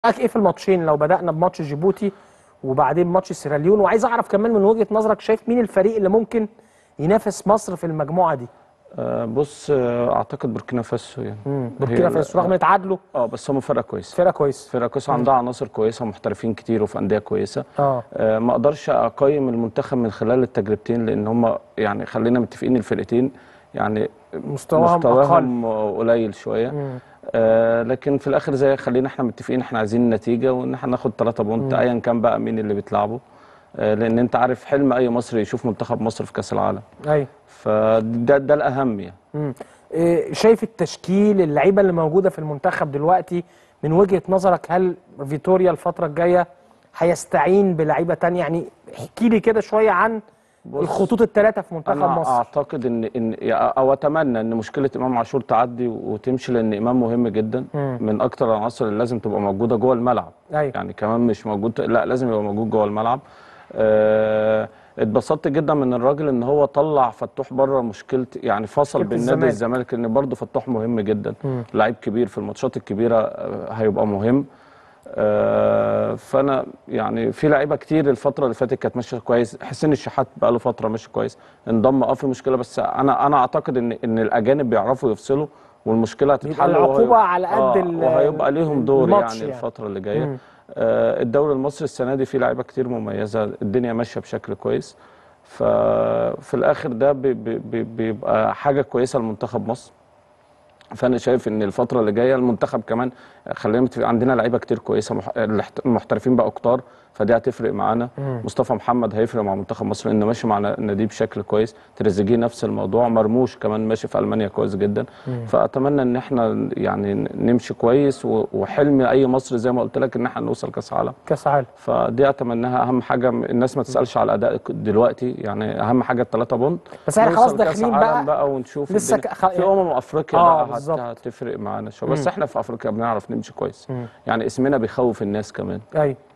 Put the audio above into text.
رايك ايه في الماتشين لو بدانا بماتش جيبوتي وبعدين ماتش سيراليون وعايز اعرف كمان من وجهه نظرك شايف مين الفريق اللي ممكن ينافس مصر في المجموعه دي آه، بص آه، اعتقد بوركينا فاسو يعني بوركينا هي- فاسو رغم ان اتعادلوا اه بس هم فرقه كويسه فرقه كويسه فرقه كويسه عندها عناصر كويسه ومحترفين كتير وفي انديه كويسه اه آه، ما اقدرش اقيم المنتخب من خلال التجربتين لان هم يعني خلينا متفقين الفرقتين يعني مستواهم اقل مستواهم قليل شويه مم. آه لكن في الاخر زي خلينا احنا متفقين احنا عايزين النتيجه وان احنا ناخد 3 بونت ايا كان بقى مين اللي بتلعبه آه لان انت عارف حلم اي مصري يشوف منتخب مصر في كاس العالم ايوه فده ده الاهم يعني مم. إيه شايف التشكيل اللعيبه اللي موجوده في المنتخب دلوقتي من وجهه نظرك هل فيتوريا الفتره الجايه هيستعين بلعيبه تانية يعني احكي لي كده شويه عن بص، الخطوط الثلاثه في منتخب انا مصر اعتقد ان ان او اتمنى ان مشكله امام عاشور تعدي وتمشي لان امام مهم جدا مم. من اكتر العناصر اللي لازم تبقى موجوده جوه الملعب ايوه يعني كمان مش موجود لا لازم يبقى موجود جوه الملعب آه، اتبسطت جدا من الراجل ان هو طلع فتوح بره مشكله يعني فصل مشكلة بين الزمالك. نادي الزمالك لان برضه فتوح مهم جدا مم. لعيب كبير في الماتشات الكبيره آه، هيبقى مهم آه، فانا يعني في لعيبه كتير الفتره اللي فاتت كانت ماشيه كويس حسين الشحات بقى له فتره ماشي كويس انضم اه في مشكله بس انا انا اعتقد ان ان الاجانب بيعرفوا يفصلوا والمشكله هتتحل وهي- العقوبة على قد آه ال- وهيبقى ليهم دور الماتش يعني, يعني. الفتره اللي جايه مم. آه، الدوري المصري السنه دي فيه لعيبه كتير مميزه الدنيا ماشيه بشكل كويس ففي الاخر ده بي- بي- بي- بيبقى حاجه كويسه لمنتخب مصر فانا شايف ان الفتره اللي جايه المنتخب كمان خلينا متفق عندنا لعيبه كتير كويسه مح- الاحت- المحترفين بقى كتار فدي هتفرق معانا مم. مصطفى محمد هيفرق مع منتخب مصر لانه ماشي مع النادي بشكل كويس تريزيجيه نفس الموضوع مرموش كمان ماشي في المانيا كويس جدا فاتمنى ان احنا يعني نمشي كويس و- وحلم اي مصري زي ما قلت لك ان احنا نوصل كاس عالم كاس عالم فدي اتمناها اهم حاجه الناس ما تسالش على الاداء دلوقتي يعني اهم حاجه الثلاثه بونت بس احنا نوصل خلاص كأس داخلين عالم بقى- بقى ونشوف لسه الدنيا. ك- خ- في امم افريقيا آه، بقى هت- بالظبط. هتفرق معانا شويه بس احنا في افريقيا بنعرف نمشي كويس مم. يعني اسمنا بيخوف الناس كمان ايوه